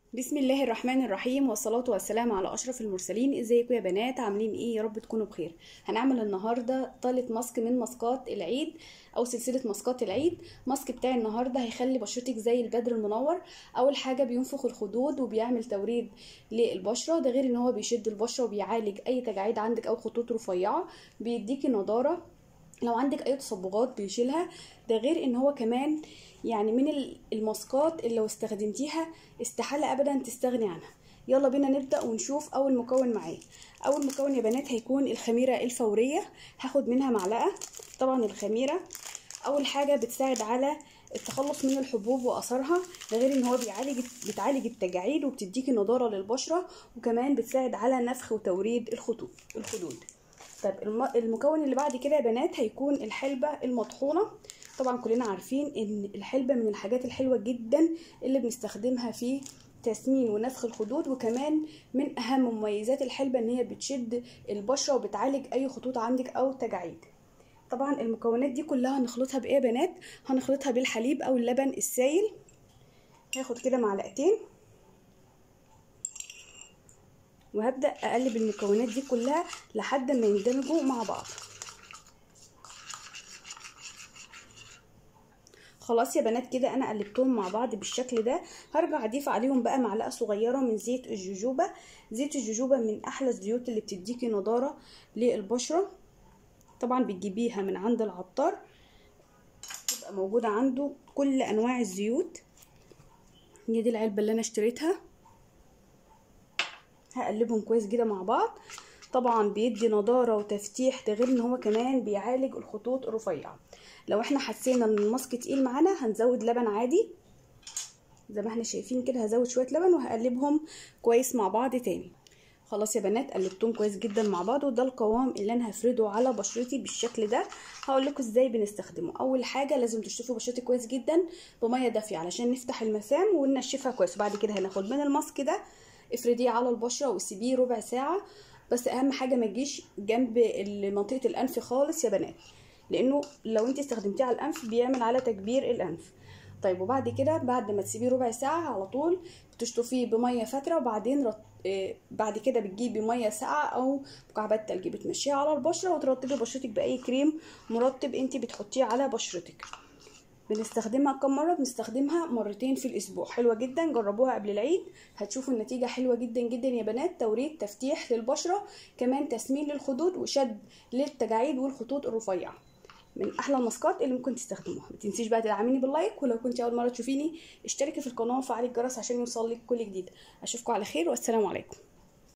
بسم الله الرحمن الرحيم والصلاة والسلام على أشرف المرسلين ازيكم يا بنات عاملين ايه يا رب تكونوا بخير هنعمل النهاردة طالة ماسك من ماسكات العيد أو سلسلة ماسكات العيد ماسك بتاعي النهاردة هيخلي بشرتك زي البدر المنور أول حاجة بينفخ الخدود وبيعمل توريد للبشرة ده غير ان هو بيشد البشرة وبيعالج أي تجاعيد عندك أو خطوط رفيعة بيديكي نضارة لو عندك اي تصبغات بيشيلها ده غير ان هو كمان يعني من الماسكات اللي لو استخدمتيها استحالة ابدا تستغني عنها يلا بينا نبدا ونشوف اول مكون معايا اول مكون يا بنات هيكون الخميره الفوريه هاخد منها معلقه طبعا الخميره اول حاجه بتساعد على التخلص من الحبوب واثارها ده غير ان هو بيعالج بتعالج التجاعيد وبتديكي نضاره للبشره وكمان بتساعد على نفخ وتوريد الخطوط الخدود طيب المكون اللي بعد كده يا بنات هيكون الحلبة المطحونة طبعا كلنا عارفين ان الحلبة من الحاجات الحلوة جدا اللي بنستخدمها في تسمين ونفخ الخدود وكمان من اهم مميزات الحلبة ان هي بتشد البشرة وبتعالج اي خطوط عندك او تجاعيد طبعا المكونات دي كلها هنخلطها بايه يا بنات هنخلطها بالحليب او اللبن السائل هاخد كده معلقتين وهبدأ أقلب المكونات دي كلها لحد ما يندمجوا مع بعض خلاص يا بنات كده انا قلبتهم مع بعض بالشكل ده هرجع اضيف عليهم بقى معلقه صغيره من زيت الجوجوبا زيت الجوجوبا من احلى الزيوت اللي بتديكي نضاره للبشره طبعا بتجيبيها من عند العطار تبقى موجوده عنده كل انواع الزيوت هي دي العلبه اللي انا اشتريتها هقلبهم كويس جدا مع بعض طبعا بيدي نضاره وتفتيح ده غير ان هو كمان بيعالج الخطوط الرفيعه لو احنا حسينا ان الماسك تقيل معانا هنزود لبن عادي زي ما احنا شايفين كده هزود شويه لبن وهقلبهم كويس مع بعض تاني خلاص يا بنات قلبتهم كويس جدا مع بعض وده القوام اللي انا هفرده على بشرتي بالشكل ده هقول لكم ازاي بنستخدمه اول حاجه لازم تشطفوا بشرتك كويس جدا بميه دافيه علشان نفتح المسام وننشفها كويس وبعد كده هناخد من الماسك ده افرديه على البشره وسيبيه ربع ساعه بس اهم حاجه ما تجيش جنب منطقه الانف خالص يا بنات لانه لو انت استخدمتيه على الانف بيعمل على تكبير الانف طيب وبعد كده بعد ما تسيبيه ربع ساعه على طول بتشطفيه بميه فتره وبعدين رط... آه بعد كده بتجيبي ميه ساقعه او مكعبات تلج بتمشيها على البشره وترطبي بشرتك باي كريم مرطب انت بتحطيه على بشرتك بنستخدمها كم مره بنستخدمها مرتين في الاسبوع حلوه جدا جربوها قبل العيد هتشوفوا النتيجه حلوه جدا جدا يا بنات توريد تفتيح للبشره كمان تسمين للخدود وشد للتجاعيد والخطوط الرفيعه من احلى الماسكات اللي ممكن تستخدموها ما تنسيش بقى تدعميني باللايك ولو كنت اول مره تشوفيني اشتركي في القناه وفعلي الجرس عشان يوصل لك كل جديد اشوفكم على خير والسلام عليكم